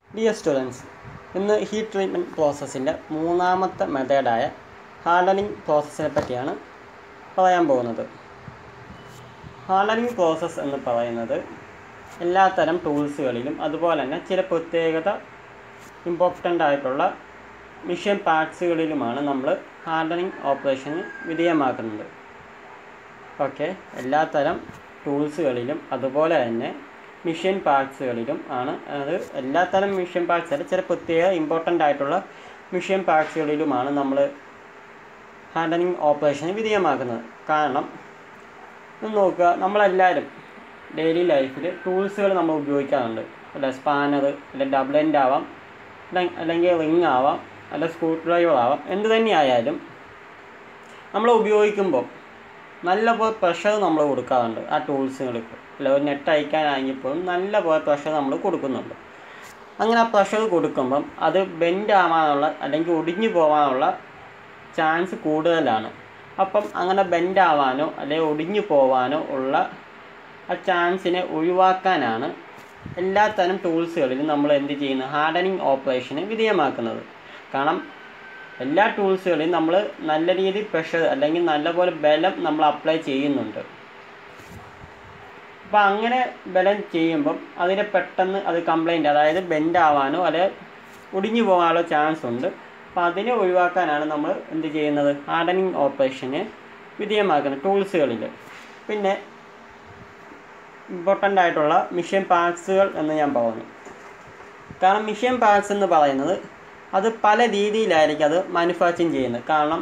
dear students ഇന്ന് heat treatment പ്രോസസ്സിൻ്റെ മൂന്നാമത്തെ മെത്തേഡായ ഹാർഡനിങ് പ്രോസസ്സിനെ പറ്റിയാണ് പറയാൻ പോകുന്നത് ഹാർഡനിങ് പ്രോസസ്സ് എന്ന് പറയുന്നത് എല്ലാത്തരം ടൂൾസുകളിലും അതുപോലെ തന്നെ ചില പ്രത്യേകത ഇമ്പോർട്ടൻ്റ് ആയിട്ടുള്ള മിഷൻ പാർട്സുകളിലുമാണ് നമ്മൾ ഹാർഡനിങ് ഓപ്പറേഷന് വിധേയമാക്കുന്നത് ഓക്കെ എല്ലാത്തരം ടൂൾസുകളിലും അതുപോലെ തന്നെ മിഷൻ പാർട്സുകളിലും ആണ് അത് എല്ലാത്തരം മിഷൻ പാർട്സ് അല്ല ചില പ്രത്യേക ഇമ്പോർട്ടൻ്റ് ആയിട്ടുള്ള മിഷൻ പാർട്സുകളിലുമാണ് നമ്മൾ ഹാൻഡലിംഗ് ഓപ്പറേഷന് വിധേയമാക്കുന്നത് കാരണം ഇത് നോക്കുക നമ്മളെല്ലാവരും ഡെയിലി ലൈഫിൽ ടൂൾസുകൾ നമ്മൾ ഉപയോഗിക്കാറുണ്ട് അല്ല സ്പാനർ അല്ല ഡബിൾ എൻഡ് ആവാം അല്ലെ- അല്ലെങ്കിൽ റിങ് ആവാം അല്ല സ്ക്രൂ ഡ്രൈവർ ആവാം എന്ത് തന്നെയായാലും നമ്മൾ ഉപയോഗിക്കുമ്പോൾ നല്ലപോലെ പ്രഷർ നമ്മൾ കൊടുക്കാറുണ്ട് ആ ടൂൾസുകൾക്ക് അല്ല ഒരു നെറ്റ് അയക്കാനാണെങ്കിൽ പോലും നല്ലപോലെ പ്രഷർ നമ്മൾ കൊടുക്കുന്നുണ്ട് അങ്ങനെ ആ പ്രഷർ കൊടുക്കുമ്പം അത് ബെൻഡ് ആവാനുള്ള അല്ലെങ്കിൽ ഒടിഞ്ഞു പോകാനുള്ള ചാൻസ് കൂടുതലാണ് അപ്പം അങ്ങനെ ബെൻഡ് ആവാനോ അല്ലെങ്കിൽ ഒടിഞ്ഞു പോവാനോ ഉള്ള ആ ചാൻസിനെ ഒഴിവാക്കാനാണ് എല്ലാത്തരം ടൂൾസുകളിലും നമ്മൾ എന്ത് ചെയ്യുന്നത് ഹാർഡനിങ് ഓപ്പറേഷന് വിധേയമാക്കുന്നത് കാരണം എല്ലാ ടൂൾസുകളിലും നമ്മൾ നല്ല രീതിയിൽ പ്രഷർ അല്ലെങ്കിൽ നല്ലപോലെ ബലം നമ്മൾ അപ്ലൈ ചെയ്യുന്നുണ്ട് അപ്പോൾ അങ്ങനെ ബലം ചെയ്യുമ്പം അതിനെ പെട്ടെന്ന് അത് കംപ്ലൈൻറ്റ് അതായത് ബെൻഡ് ആവാനോ അല്ലെ ഒടിഞ്ഞു പോകാനുള്ള ചാൻസ് ഉണ്ട് അപ്പോൾ അതിനെ ഒഴിവാക്കാനാണ് നമ്മൾ എന്ത് ചെയ്യുന്നത് ഹാർഡനിങ് ഓപ്പറേഷന് വിധേയമാക്കുന്നത് ടൂൾസുകളിൽ പിന്നെ ഇമ്പോർട്ടൻ്റ് ആയിട്ടുള്ള മിഷൻ പാർട്സുകൾ എന്ന് ഞാൻ പറഞ്ഞു കാരണം മിഷൻ പാർട്സ് എന്ന് പറയുന്നത് അത് പല രീതിയിലായിരിക്കും അത് മാനുഫാക്ചറിങ് ചെയ്യുന്നത് കാരണം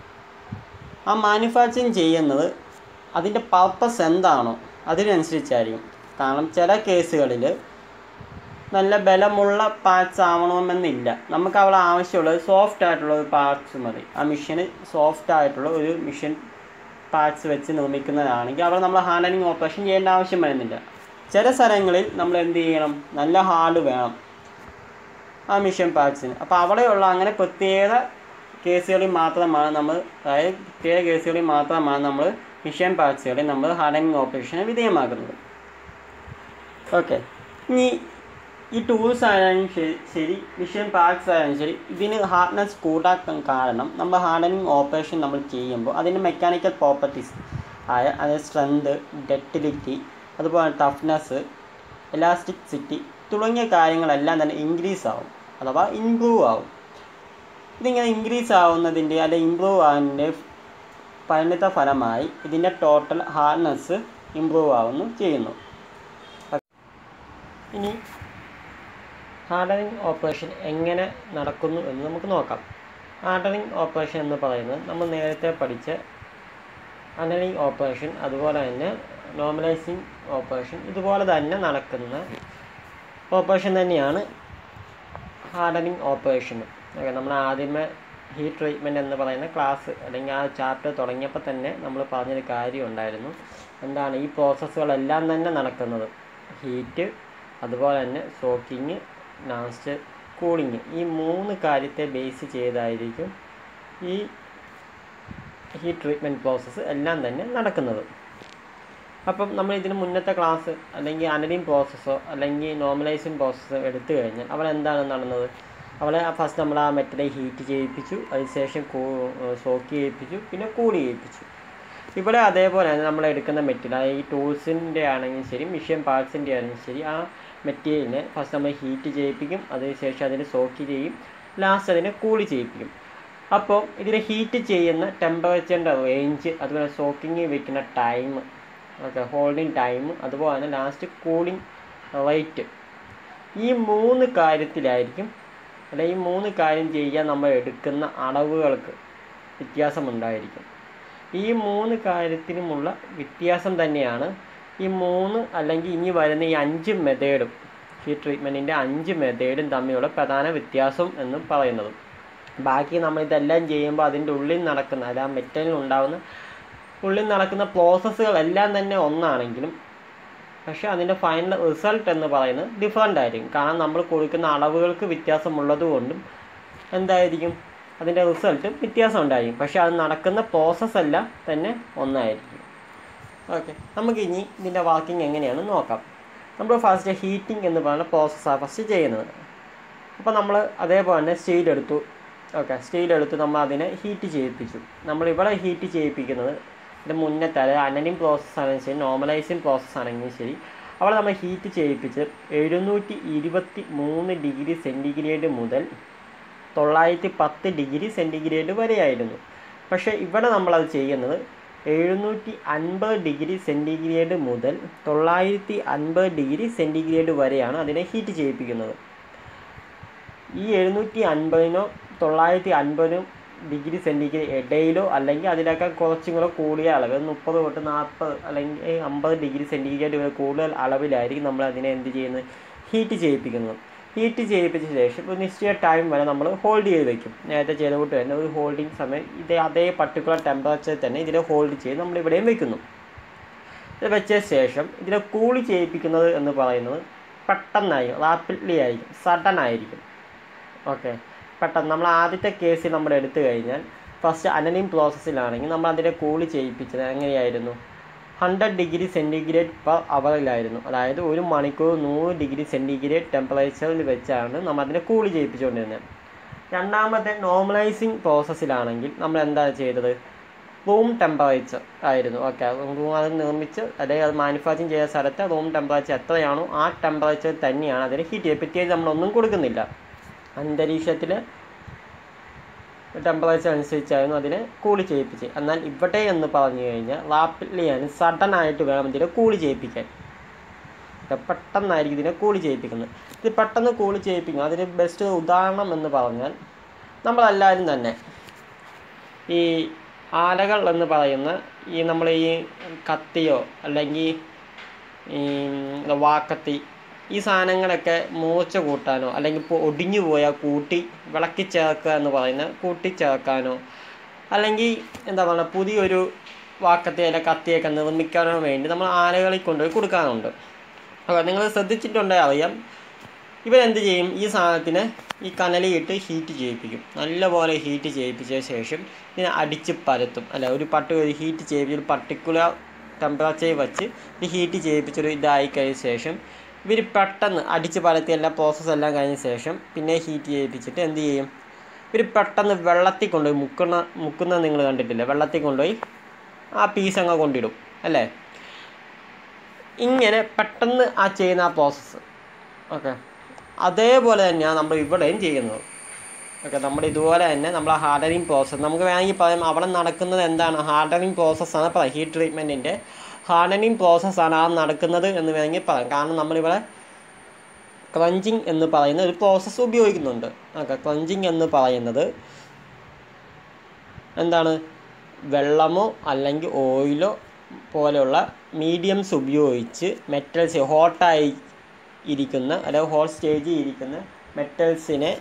ആ മാനുഫാക്ചറിങ് ചെയ്യുന്നത് അതിൻ്റെ പർപ്പസ് എന്താണോ അതിനനുസരിച്ചായിരിക്കും കാരണം ചില കേസുകളിൽ നല്ല ബലമുള്ള പാർട്സ് ആവണമെന്നില്ല നമുക്ക് അവിടെ ആവശ്യമുള്ളത് സോഫ്റ്റ് ആയിട്ടുള്ള ഒരു പാർട്സ് മതി ആ മിഷന് സോഫ്റ്റ് ആയിട്ടുള്ള ഒരു മിഷൻ പാർട്സ് വെച്ച് നിർമ്മിക്കുന്നതാണെങ്കിൽ അവിടെ നമ്മൾ ഹാൻഡലിംഗ് ഓപ്പറേഷൻ ചെയ്യേണ്ട ആവശ്യം വരുന്നില്ല ചില സ്ഥലങ്ങളിൽ നമ്മൾ എന്ത് ചെയ്യണം നല്ല ഹാർഡ് വേണം ആ മിഷൻ പാർട്സിന് അപ്പോൾ അവിടെയുള്ള അങ്ങനെ പ്രത്യേക കേസുകളിൽ മാത്രമാണ് നമ്മൾ അതായത് പ്രത്യേക കേസുകളിൽ മാത്രമാണ് നമ്മൾ മിഷൻ പാർട്സുകളിൽ നമ്മൾ ഹാർഡനിങ് ഓപ്പറേഷന് വിധേയമാക്കുന്നത് ഓക്കെ ഇനി ഈ ടൂൾസ് ആയാലും ശരി ശരി മിഷൻ പാർട്സ് ആയാലും ശരി ഇതിന് ഹാർഡ്നെസ് കൂട്ടാക്കാൻ കാരണം നമ്മൾ ഹാർഡനിങ് ഓപ്പറേഷൻ നമ്മൾ ചെയ്യുമ്പോൾ അതിൻ്റെ മെക്കാനിക്കൽ പ്രോപ്പർട്ടീസ് ആയ അതായത് സ്ട്രെങ്ത് ഡെക്റ്റിലിറ്റി അതുപോലെ ടഫ്നെസ് എലാസ്റ്റിക്സിറ്റി തുടങ്ങിയ കാര്യങ്ങളെല്ലാം തന്നെ ഇൻക്രീസ് ആവും അഥവാ ഇംപ്രൂവ് ആവും ഇതിങ്ങനെ ഇൻക്രീസ് ആവുന്നതിൻ്റെ അല്ലെ ഇമ്പ്രൂവ് ആവുന്നതിൻ്റെ പരിണിത ഫലമായി ഇതിൻ്റെ ടോട്ടൽ ഹാർഡ്നെസ് ഇമ്പ്രൂവ് ആവുന്നു ചെയ്യുന്നു ഇനി ഹാർഡനിങ് ഓപ്പറേഷൻ എങ്ങനെ നടക്കുന്നു എന്ന് നമുക്ക് നോക്കാം ഹാർഡനിങ് ഓപ്പറേഷൻ എന്ന് പറയുന്നത് നമ്മൾ നേരത്തെ പഠിച്ച അനലിംഗ് ഓപ്പറേഷൻ അതുപോലെ തന്നെ നോർമലൈസിങ് ഓപ്പറേഷൻ ഇതുപോലെ തന്നെ നടക്കുന്ന ഓപ്പറേഷൻ തന്നെയാണ് ഹാർഡനിങ് ഓപ്പറേഷൻ ഓക്കെ നമ്മൾ ആദ്യമേ ഹീറ്റ് ട്രീറ്റ്മെൻറ്റ് എന്ന് പറയുന്ന ക്ലാസ് അല്ലെങ്കിൽ ആ ചാപ്റ്റർ തുടങ്ങിയപ്പോൾ തന്നെ നമ്മൾ പറഞ്ഞൊരു കാര്യം ഉണ്ടായിരുന്നു എന്താണ് ഈ പ്രോസസ്സുകളെല്ലാം തന്നെ നടക്കുന്നത് ഹീറ്റ് അതുപോലെ തന്നെ സോക്കിങ് ലാസ്റ്റ് കൂളിങ് ഈ മൂന്ന് കാര്യത്തെ ബേസ് ചെയ്തായിരിക്കും ഈ ഹീറ്റ് ട്രീറ്റ്മെൻറ്റ് പ്രോസസ്സ് എല്ലാം തന്നെ നടക്കുന്നത് അപ്പം നമ്മൾ ഇതിന് മുന്നത്തെ ക്ലാസ് അല്ലെങ്കിൽ അനലിംഗ് പ്രോസസ്സോ അല്ലെങ്കിൽ നോർമലൈസിങ് പ്രോസസ്സോ എടുത്തു കഴിഞ്ഞാൽ അവിടെ എന്താണ് നടന്നത് അവിടെ ഫസ്റ്റ് നമ്മൾ ആ മെറ്റലെ ഹീറ്റ് ചെയ്യിപ്പിച്ചു അതിനുശേഷം കൂ സോക്ക് ചെയ്യിപ്പിച്ചു പിന്നെ കൂടി ചെയ്യിപ്പിച്ചു ഇവിടെ അതേപോലെ തന്നെ നമ്മൾ എടുക്കുന്ന മെറ്റീരിയൽ അതായത് ഈ ടൂൾസിൻ്റെ ആണെങ്കിലും ശരി മിഷ്യൻ പാർട്സിൻ്റെ ആണെങ്കിലും ശരി ആ മെറ്റീരിയലിനെ ഫസ്റ്റ് നമ്മൾ ഹീറ്റ് ചെയ്യിപ്പിക്കും അതിനുശേഷം അതിനെ സോക്ക് ചെയ്യും ലാസ്റ്റ് അതിനെ കൂളി ചെയ്യിപ്പിക്കും അപ്പോൾ ഇതിനെ ഹീറ്റ് ചെയ്യുന്ന ടെമ്പറേച്ചറിൻ്റെ റേഞ്ച് അതുപോലെ സോക്കിങ് വെക്കുന്ന ടൈം ഓക്കെ ഹോൾഡിങ് ടൈം അതുപോലെ തന്നെ ലാസ്റ്റ് കൂളിംഗ് റേറ്റ് ഈ മൂന്ന് കാര്യത്തിലായിരിക്കും അല്ലെ ഈ മൂന്ന് കാര്യം ചെയ്യാൻ നമ്മൾ എടുക്കുന്ന അളവുകൾക്ക് വ്യത്യാസമുണ്ടായിരിക്കും ഈ മൂന്ന് കാര്യത്തിനുമുള്ള വ്യത്യാസം തന്നെയാണ് ഈ മൂന്ന് അല്ലെങ്കിൽ ഇനി വരുന്ന ഈ അഞ്ച് മെത്തേഡും ഹീറ്റ് ട്രീറ്റ്മെൻറ്റിൻ്റെ അഞ്ച് മെത്തേഡും തമ്മിലുള്ള പ്രധാന വ്യത്യാസം എന്ന് പറയുന്നത് ബാക്കി നമ്മൾ ഇതെല്ലാം ചെയ്യുമ്പോൾ അതിൻ്റെ ഉള്ളിൽ നടക്കുന്ന അല്ല മെറ്റലിൽ ഉണ്ടാകുന്ന ഉള്ളിൽ നടക്കുന്ന പ്രോസസ്സുകളെല്ലാം തന്നെ ഒന്നാണെങ്കിലും പക്ഷേ അതിൻ്റെ ഫൈനൽ റിസൾട്ട് എന്ന് പറയുന്നത് ഡിഫറൻ്റ് ആയിരിക്കും കാരണം നമ്മൾ കൊടുക്കുന്ന അളവുകൾക്ക് വ്യത്യാസമുള്ളത് കൊണ്ടും എന്തായിരിക്കും അതിൻ്റെ റിസൾട്ട് വ്യത്യാസം ഉണ്ടായിരിക്കും പക്ഷേ അത് നടക്കുന്ന പ്രോസസ്സ് എല്ലാം തന്നെ ഒന്നായിരിക്കും ഓക്കെ നമുക്ക് ഇനി ഇതിൻ്റെ വർക്കിംഗ് എങ്ങനെയാണെന്ന് നോക്കാം നമ്മൾ ഫസ്റ്റ് ഹീറ്റിംഗ് എന്ന് പറയുന്ന പ്രോസസ്സാണ് ഫസ്റ്റ് ചെയ്യുന്നത് അപ്പോൾ നമ്മൾ അതേപോലെ തന്നെ സ്റ്റീൽ എടുത്തു ഓക്കെ സ്റ്റീൽ എടുത്ത് നമ്മൾ അതിനെ ഹീറ്റ് ചെയ്യിപ്പിച്ചു നമ്മൾ ഇവിടെ ഹീറ്റ് ചെയ്യിപ്പിക്കുന്നത് ഇത് മുന്നത്തെ അതായത് അനനിങ് പ്രോസസ്സ് ആണെങ്കിലും ശരി നോർമലൈസിങ് പ്രോസസ്സ് ആണെങ്കിലും ശരി അവിടെ നമ്മൾ ഹീറ്റ് ചെയ്യിപ്പിച്ച് എഴുന്നൂറ്റി ഇരുപത്തി മൂന്ന് ഡിഗ്രി സെൻറ്റിഗ്രേഡ് മുതൽ തൊള്ളായിരത്തി പത്ത് ഡിഗ്രി സെൻറ്റിഗ്രേഡ് വരെയായിരുന്നു പക്ഷേ ഇവിടെ നമ്മളത് ചെയ്യുന്നത് എഴുന്നൂറ്റി അൻപത് ഡിഗ്രി സെൻറ്റിഗ്രേഡ് മുതൽ തൊള്ളായിരത്തി അൻപത് ഡിഗ്രി സെൻറ്റിഗ്രേഡ് വരെയാണ് അതിനെ ഹീറ്റ് ചെയ്യിപ്പിക്കുന്നത് ഈ എഴുന്നൂറ്റി അൻപതിനോ തൊള്ളായിരത്തി അൻപതിനും ഡിഗ്രി സെൻറ്റിഗ്രേഡ് ഇടയിലോ അല്ലെങ്കിൽ അതിനേക്കാൾ കുറച്ചും കൂടെ കൂടിയ അളവ് മുപ്പത് തൊട്ട് നാൽപ്പത് അല്ലെങ്കിൽ അമ്പത് ഡിഗ്രി സെൻറ്റിഗ്രേഡ് വരെ കൂടുതൽ അളവിലായിരിക്കും നമ്മൾ അതിനെ എന്ത് ചെയ്യുന്നത് ഹീറ്റ് ചെയ്യിപ്പിക്കുന്നത് ഹീറ്റ് ചെയ്യിപ്പിച്ച ശേഷം ഒരു നിശ്ചയ ടൈം വരെ നമ്മൾ ഹോൾഡ് ചെയ്ത് വെക്കും നേരത്തെ ചെയ്ത കൂട്ട് തന്നെ ഒരു ഹോൾഡിങ് സമയം ഇതേ അതേ പർട്ടിക്കുലർ ടെമ്പറേച്ചർ തന്നെ ഇതിനെ ഹോൾഡ് ചെയ്ത് നമ്മൾ ഇവിടെയും വെക്കുന്നു ഇത് വെച്ച ശേഷം ഇതിനെ കൂളി ചെയ്യിപ്പിക്കുന്നത് എന്ന് പറയുന്നത് പെട്ടെന്നായിരിക്കും റാപ്പിഡ്ലി ആയിരിക്കും സഡൻ ആയിരിക്കും ഓക്കെ പെട്ടെന്ന് നമ്മൾ ആദ്യത്തെ കേസിൽ നമ്മൾ എടുത്തു കഴിഞ്ഞാൽ ഫസ്റ്റ് അനനിങ് പ്രോസസ്സിലാണെങ്കിൽ നമ്മൾ അതിനെ കൂളി ചെയ്യിപ്പിച്ചത് എങ്ങനെയായിരുന്നു ഹൺഡ്രഡ് ഡിഗ്രി സെൻറ്റിഗ്രേഡ് പെർ അവറിലായിരുന്നു അതായത് ഒരു മണിക്കൂർ നൂറ് ഡിഗ്രി സെൻറ്റിഗ്രേഡ് ടെമ്പറേച്ചറിൽ വെച്ചാണ് നമ്മൾ അതിനെ കൂളി ചെയ്യിപ്പിച്ചുകൊണ്ടിരുന്നത് രണ്ടാമത്തെ നോർമലൈസിങ് പ്രോസസ്സിലാണെങ്കിൽ നമ്മൾ എന്താണ് ചെയ്തത് റൂം ടെമ്പറേച്ചർ ആയിരുന്നു ഓക്കെ റൂം അത് നിർമ്മിച്ച് അല്ലെങ്കിൽ അത് മാനുഫാക്ചറിങ് ചെയ്ത സ്ഥലത്തെ റൂം ടെമ്പറേച്ചർ എത്രയാണോ ആ ടെമ്പറേച്ചർ തന്നെയാണ് അതിന് ഹീറ്റ് ചെയ്യുക പ്രത്യേകിച്ച് നമ്മളൊന്നും കൊടുക്കുന്നില്ല അന്തരീക്ഷത്തിൽ ടെമ്പറേച്ചർ അനുസരിച്ചായിരുന്നു അതിനെ കൂളി ചെയ്യിപ്പിച്ച് എന്നാൽ ഇവിടെ എന്ന് പറഞ്ഞു കഴിഞ്ഞാൽ റാപ്പിഡ്ലി ആണ് സഡൻ ആയിട്ട് വേണം ഇതിനെ കൂളി ചെയ്യിപ്പിക്കാൻ പെട്ടെന്നായിരിക്കും ഇതിനെ കൂളി ചെയ്യിപ്പിക്കുന്നത് ഇത് പെട്ടെന്ന് കൂളി ചെയ്യിപ്പിക്കുക അതിന് ബെസ്റ്റ് ഉദാഹരണം എന്ന് പറഞ്ഞാൽ നമ്മളെല്ലാവരും തന്നെ ഈ ആലകൾ എന്ന് പറയുന്ന ഈ നമ്മൾ ഈ കത്തിയോ അല്ലെങ്കിൽ ഈ വാക്കത്തി ഈ സാധനങ്ങളൊക്കെ മൂർച്ച കൂട്ടാനോ അല്ലെങ്കിൽ ഇപ്പോൾ ഒടിഞ്ഞു പോയാൽ കൂട്ടി വിളക്കി ചേർക്കുക എന്ന് പറയുന്ന കൂട്ടി ചേർക്കാനോ അല്ലെങ്കിൽ എന്താ പറയുക പുതിയൊരു വാക്കത്തി അല്ല കത്തിയൊക്കെ നിർമ്മിക്കാനോ വേണ്ടി നമ്മൾ ആലകളിൽ കൊണ്ടുപോയി കൊടുക്കാറുണ്ട് അപ്പോൾ നിങ്ങൾ ശ്രദ്ധിച്ചിട്ടുണ്ടെങ്കിൽ അറിയാം ഇവരെന്ത് ചെയ്യും ഈ സാധനത്തിന് ഈ കനലിയിട്ട് ഹീറ്റ് ചെയ്യിപ്പിക്കും നല്ലപോലെ ഹീറ്റ് ചെയ്യിപ്പിച്ച ശേഷം ഇതിനെ അടിച്ച് പരത്തും അല്ല ഒരു പട്ട് ഒരു ഹീറ്റ് ചെയ്യിപ്പിച്ച് ഒരു പർട്ടിക്കുലർ ടെമ്പറേച്ചറിൽ വെച്ച് ഈ ഹീറ്റ് ചെയ്യിപ്പിച്ചൊരു ഇതായി കഴിഞ്ഞ ശേഷം ഇവർ പെട്ടെന്ന് അടിച്ച് പരത്തി എല്ലാ പ്രോസസ്സ് എല്ലാം കഴിഞ്ഞ ശേഷം പിന്നെ ഹീറ്റ് ചെയ്യിപ്പിച്ചിട്ട് എന്ത് ചെയ്യും ഇവർ പെട്ടെന്ന് വെള്ളത്തിൽ കൊണ്ടുപോയി മുക്കുന്ന മുക്കുന്നത് നിങ്ങൾ കണ്ടിട്ടില്ല വെള്ളത്തിൽ കൊണ്ടുപോയി ആ പീസ് അങ്ങ് കൊണ്ടിടും അല്ലേ ഇങ്ങനെ പെട്ടെന്ന് ആ ചെയ്യുന്ന ആ പ്രോസസ്സ് ഓക്കെ അതേപോലെ തന്നെയാണ് നമ്മൾ ഇവിടെയും ചെയ്യുന്നത് ഓക്കെ നമ്മുടെ ഇതുപോലെ തന്നെ നമ്മൾ ഹാർഡനിങ് പ്രോസസ്സ് നമുക്ക് വേണമെങ്കിൽ പറയാം അവിടെ നടക്കുന്നത് എന്താണ് ഹാർഡനിങ് പ്രോസസ്സാണ് പറയാം ഹീറ്റ് ട്രീറ്റ്മെൻറ്റിൻ്റെ ഹാർഡനിങ് പ്രോസസ്സാണ് ആ നടക്കുന്നത് എന്ന് വേണമെങ്കിൽ പറയാം കാരണം നമ്മളിവിടെ ക്ലഞ്ചിങ് എന്ന് പറയുന്ന ഒരു പ്രോസസ്സ് ഉപയോഗിക്കുന്നുണ്ട് ഓക്കെ ക്ലഞ്ചിങ് എന്ന് പറയുന്നത് എന്താണ് വെള്ളമോ അല്ലെങ്കിൽ ഓയിലോ പോലെയുള്ള മീഡിയംസ് ഉപയോഗിച്ച് മെറ്റൽസ് ഹോട്ടായി ഇരിക്കുന്ന അല്ലെങ്കിൽ ഹോട്ട് സ്റ്റേജിൽ ഇരിക്കുന്ന മെറ്റൽസിനെ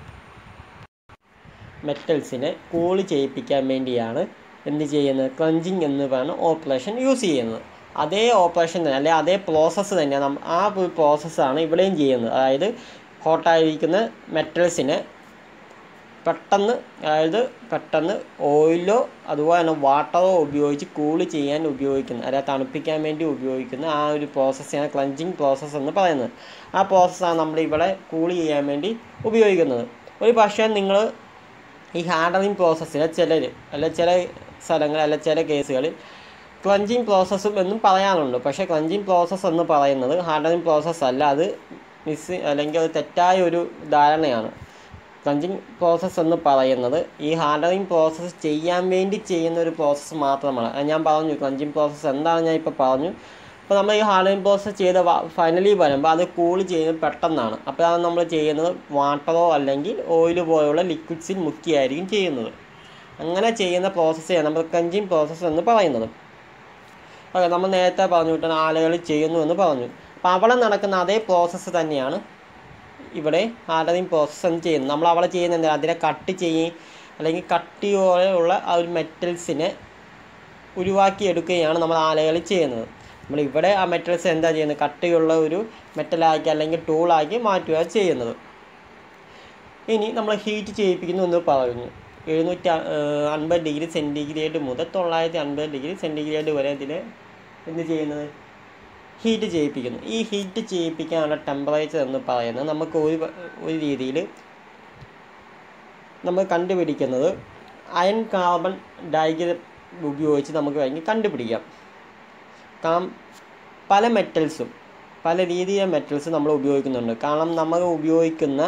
മെറ്റൽസിനെ കൂൾ ചെയ്യിപ്പിക്കാൻ വേണ്ടിയാണ് എന്ത് ചെയ്യുന്നത് ക്ലഞ്ചിങ് എന്ന് പറയുന്ന ഓപ്പറേഷൻ യൂസ് ചെയ്യുന്നത് അതേ ഓപ്പറേഷൻ തന്നെ അല്ലെങ്കിൽ അതേ പ്രോസസ്സ് തന്നെയാണ് നമ്മ ആ ഒരു പ്രോസസ്സാണ് ഇവിടെയും ചെയ്യുന്നത് അതായത് ഹോട്ടായിരിക്കുന്ന മെറ്റൽസിനെ പെട്ടെന്ന് അതായത് പെട്ടെന്ന് ഓയിലോ അതുപോലെ തന്നെ വാട്ടറോ ഉപയോഗിച്ച് കൂൾ ചെയ്യാൻ ഉപയോഗിക്കുന്ന അതായത് തണുപ്പിക്കാൻ വേണ്ടി ഉപയോഗിക്കുന്ന ആ ഒരു പ്രോസസ്സാണ് ക്ലഞ്ചിങ് പ്രോസസ്സ് എന്ന് പറയുന്നത് ആ പ്രോസസ്സാണ് നമ്മൾ ഇവിടെ കൂൾ ചെയ്യാൻ വേണ്ടി ഉപയോഗിക്കുന്നത് ഒരു പക്ഷേ നിങ്ങൾ ഈ ഹാർഡനിങ് പ്രോസസ്സിൽ ചിലർ അല്ല ചില സ്ഥലങ്ങൾ അല്ല ചില കേസുകളിൽ ക്ലഞ്ചിങ് പ്രോസസ്സും എന്നും പറയാറുണ്ട് പക്ഷേ ക്ലഞ്ചിങ് പ്രോസസ്സ് എന്ന് പറയുന്നത് ഹാർഡനിങ് പ്രോസസ്സ് അല്ല അത് മിസ് അല്ലെങ്കിൽ അത് തെറ്റായ ഒരു ധാരണയാണ് ക്ലഞ്ചിങ് പ്രോസസ്സ് എന്ന് പറയുന്നത് ഈ ഹാർഡനിങ് പ്രോസസ്സ് ചെയ്യാൻ വേണ്ടി ചെയ്യുന്ന ഒരു പ്രോസസ്സ് മാത്രമാണ് അത് ഞാൻ പറഞ്ഞു ക്ലഞ്ചിങ് പ്രോസസ്സ് എന്താണ് ഞാൻ ഇപ്പോൾ പറഞ്ഞു അപ്പോൾ നമ്മൾ ഈ ഹാർഡനിങ് പ്രോസസ്സ് ചെയ്ത ഫൈനലി വരുമ്പോൾ അത് കൂൾ ചെയ്യുന്നത് പെട്ടെന്നാണ് അപ്പോൾ അത് നമ്മൾ ചെയ്യുന്നത് വാട്ടറോ അല്ലെങ്കിൽ ഓയിൽ പോലുള്ള ലിക്വിഡ്സിൽ മുക്കിയായിരിക്കും ചെയ്യുന്നത് അങ്ങനെ ചെയ്യുന്ന പ്രോസസ്സാണ് നമ്മൾ ക്ലഞ്ചിങ് പ്രോസസ്സ് എന്ന് പറയുന്നത് ഓക്കെ നമ്മൾ നേരത്തെ പറഞ്ഞു വിട്ടാൽ ആളുകൾ ചെയ്യുന്നു എന്ന് പറഞ്ഞു അപ്പോൾ അവിടെ നടക്കുന്ന അതേ പ്രോസസ്സ് തന്നെയാണ് ഇവിടെ ഹാർഡനിങ് പ്രോസസ്സ് ചെയ്യുന്നത് നമ്മൾ അവിടെ ചെയ്യുന്ന എന്താ അതിനെ കട്ട് ചെയ്യും അല്ലെങ്കിൽ കട്ടിയോടെയുള്ള ആ ഒരു മെറ്റൽസിനെ ഉരുവാക്കിയെടുക്കുകയാണ് നമ്മൾ ആലകളിൽ ചെയ്യുന്നത് നമ്മൾ ഇവിടെ ആ മെറ്റൽസ് എന്താ ചെയ്യുന്നത് കട്ടിയുള്ള ഒരു മെറ്റലാക്കി അല്ലെങ്കിൽ ടൂളാക്കി മാറ്റുക ചെയ്യുന്നത് ഇനി നമ്മൾ ഹീറ്റ് ചെയ്യിപ്പിക്കുന്നു എന്ന് പറഞ്ഞു എഴുന്നൂറ്റി അൻപത് ഡിഗ്രി സെൻറ്റിഗ്രേഡ് മുതൽ തൊള്ളായിരത്തി അൻപത് ഡിഗ്രി സെൻറ്റിഗ്രേഡ് വരെ ഇതിനെ എന്ത് ചെയ്യുന്നത് ഹീറ്റ് ചെയ്യിപ്പിക്കുന്നു ഈ ഹീറ്റ് ചെയ്യിപ്പിക്കാനുള്ള ടെമ്പറേച്ചർ എന്ന് പറയുന്നത് നമുക്ക് ഒരു വ- ഒരു രീതിയിൽ നമ്മൾ കണ്ടുപിടിക്കുന്നത് അയൺ കാർബൺ ഡൈഗ്രം ഉപയോഗിച്ച് നമുക്ക് വേണമെങ്കിൽ കണ്ടുപിടിക്കാം കാരണം പല മെറ്റൽസും പല രീതിയിലെ മെറ്റൽസ് നമ്മൾ ഉപയോഗിക്കുന്നുണ്ട് കാരണം നമ്മൾ ഉപയോഗിക്കുന്ന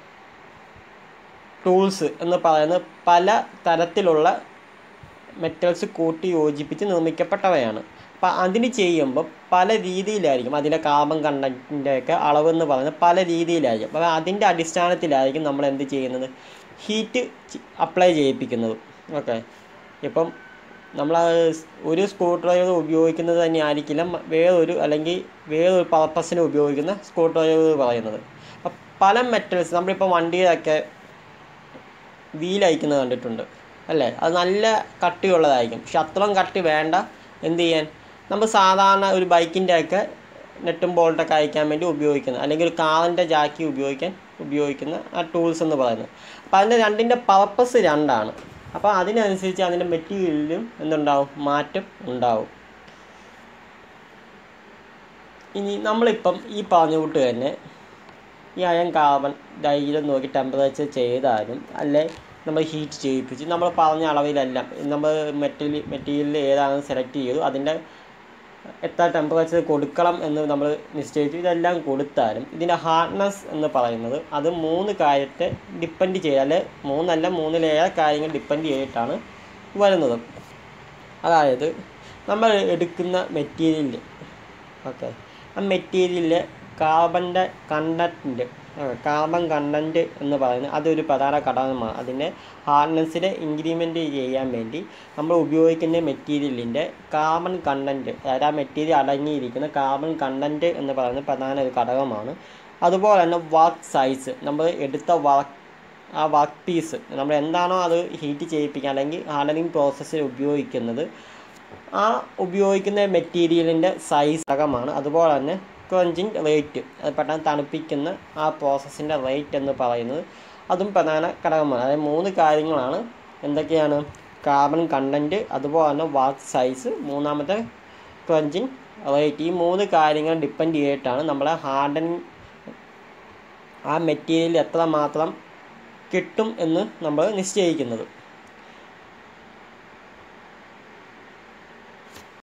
ടൂൾസ് എന്ന് പറയുന്നത് പല തരത്തിലുള്ള മെറ്റൽസ് കൂട്ടി യോജിപ്പിച്ച് നിർമ്മിക്കപ്പെട്ടവയാണ് അപ്പോൾ അതിന് ചെയ്യുമ്പോൾ പല രീതിയിലായിരിക്കും അതിൻ്റെ കാർബൺ കണ്ടൻറ്റിൻ്റെയൊക്കെ അളവെന്ന് പറയുന്നത് പല രീതിയിലായിരിക്കും അപ്പോൾ അതിൻ്റെ അടിസ്ഥാനത്തിലായിരിക്കും നമ്മൾ എന്ത് ചെയ്യുന്നത് ഹീറ്റ് അപ്ലൈ ചെയ്യിപ്പിക്കുന്നത് ഓക്കെ ഇപ്പം നമ്മൾ ഒരു സ്ക്രൂ ഡ്രൈവർ ഉപയോഗിക്കുന്നത് തന്നെ ആയിരിക്കില്ല മ- വേറൊരു അല്ലെങ്കിൽ വേറൊരു പർപ്പസിന് ഉപയോഗിക്കുന്ന സ്ക്രൂ ഡ്രൈവർ പറയുന്നത് അപ്പം പല മെറ്റൽസ് നമ്മളിപ്പോൾ വണ്ടിയിലൊക്കെ വീൽ അയക്കുന്നത് കണ്ടിട്ടുണ്ട് അല്ലേ അത് നല്ല കട്ടിയുള്ളതായിരിക്കും പക്ഷെ അത്രയും കട്ടി വേണ്ട എന്ത് ചെയ്യാൻ നമ്മൾ സാധാരണ ഒരു ബൈക്കിൻ്റെ ഒക്കെ നെട്ടും ബോൾട്ടൊക്കെ അയക്കാൻ വേണ്ടി ഉപയോഗിക്കുന്നത് അല്ലെങ്കിൽ ഒരു കാറിൻ്റെ ജാക്കി ഉപയോഗിക്കാൻ ഉപയോഗിക്കുന്ന ആ ടൂൾസ് എന്ന് പറയുന്നത് അപ്പോൾ അതിൻ്റെ രണ്ടിൻ്റെ പർപ്പസ് രണ്ടാണ് അപ്പോൾ അതിനനുസരിച്ച് അതിൻ്റെ മെറ്റീരിയലിലും എന്തുണ്ടാവും മാറ്റം ഉണ്ടാവും ഇനി നമ്മളിപ്പം ഈ പറഞ്ഞ കൂട്ട് തന്നെ ഈ അയൺ കാർബൺ ഡൈയിലും നോക്കി ടെമ്പറേച്ചർ ചെയ്താലും അല്ലെ നമ്മൾ ഹീറ്റ് ചെയ്യിപ്പിച്ച് നമ്മൾ പറഞ്ഞ അളവിലെല്ലാം നമ്മൾ മെറ്റീരിയൽ മെറ്റീരിയൽ ഏതാണ് സെലക്ട് ചെയ്തു അതിൻ്റെ എത്ര ടെമ്പറേച്ചർ കൊടുക്കണം എന്ന് നമ്മൾ നിശ്ചയിച്ചു ഇതെല്ലാം കൊടുത്താലും ഇതിൻ്റെ ഹാർഡ്നെസ് എന്ന് പറയുന്നത് അത് മൂന്ന് കാര്യത്തെ ഡിപ്പെൻഡ് ചെയ്ത് അല്ലെ മൂന്നല്ല മൂന്നിലേറെ കാര്യങ്ങൾ ഡിപ്പെൻഡ് ചെയ്തിട്ടാണ് വരുന്നത് അതായത് നമ്മൾ എടുക്കുന്ന മെറ്റീരിയൽ ഓക്കെ ആ മെറ്റീരിയലിൽ കാർബണിൻ്റെ കണ്ടൻറ്റ് കാർബൺ കണ്ടൻറ്റ് എന്ന് പറയുന്നത് അതൊരു പ്രധാന ഘടകമാണ് അതിൻ്റെ ഹാർഡ്നെസ്സിനെ ഇൻക്രിമെൻറ്റ് ചെയ്യാൻ വേണ്ടി നമ്മൾ ഉപയോഗിക്കുന്ന മെറ്റീരിയലിൻ്റെ കാർബൺ കണ്ടൻറ്റ് അതായത് ആ മെറ്റീരിയൽ അടങ്ങിയിരിക്കുന്ന കാർബൺ കണ്ടൻറ്റ് എന്ന് പറയുന്നത് പ്രധാന ഒരു ഘടകമാണ് അതുപോലെ തന്നെ വർക്ക് സൈസ് നമ്മൾ എടുത്ത വർക്ക് ആ വർക്ക് പീസ് നമ്മൾ എന്താണോ അത് ഹീറ്റ് ചെയ്യിപ്പിക്കാൻ അല്ലെങ്കിൽ ഹാർഡനിങ് പ്രോസസ്സിൽ ഉപയോഗിക്കുന്നത് ആ ഉപയോഗിക്കുന്ന മെറ്റീരിയലിൻ്റെ സൈസ് ഘടകമാണ് അതുപോലെ തന്നെ ക്വഞ്ചിങ് റേറ്റ് അത് പെട്ടെന്ന് തണുപ്പിക്കുന്ന ആ പ്രോസസ്സിൻ്റെ റേറ്റ് എന്ന് പറയുന്നത് അതും പ്രധാന ഘടകമാണ് അതായത് മൂന്ന് കാര്യങ്ങളാണ് എന്തൊക്കെയാണ് കാർബൺ കണ്ടൻറ്റ് അതുപോലെ തന്നെ വർക്ക് സൈസ് മൂന്നാമത്തെ ക്വഞ്ചിങ് റേറ്റ് ഈ മൂന്ന് കാര്യങ്ങൾ ഡിപ്പെൻഡ് ചെയ്തിട്ടാണ് നമ്മളെ ഹാർഡനിങ് ആ മെറ്റീരിയൽ എത്രമാത്രം കിട്ടും എന്ന് നമ്മൾ നിശ്ചയിക്കുന്നത്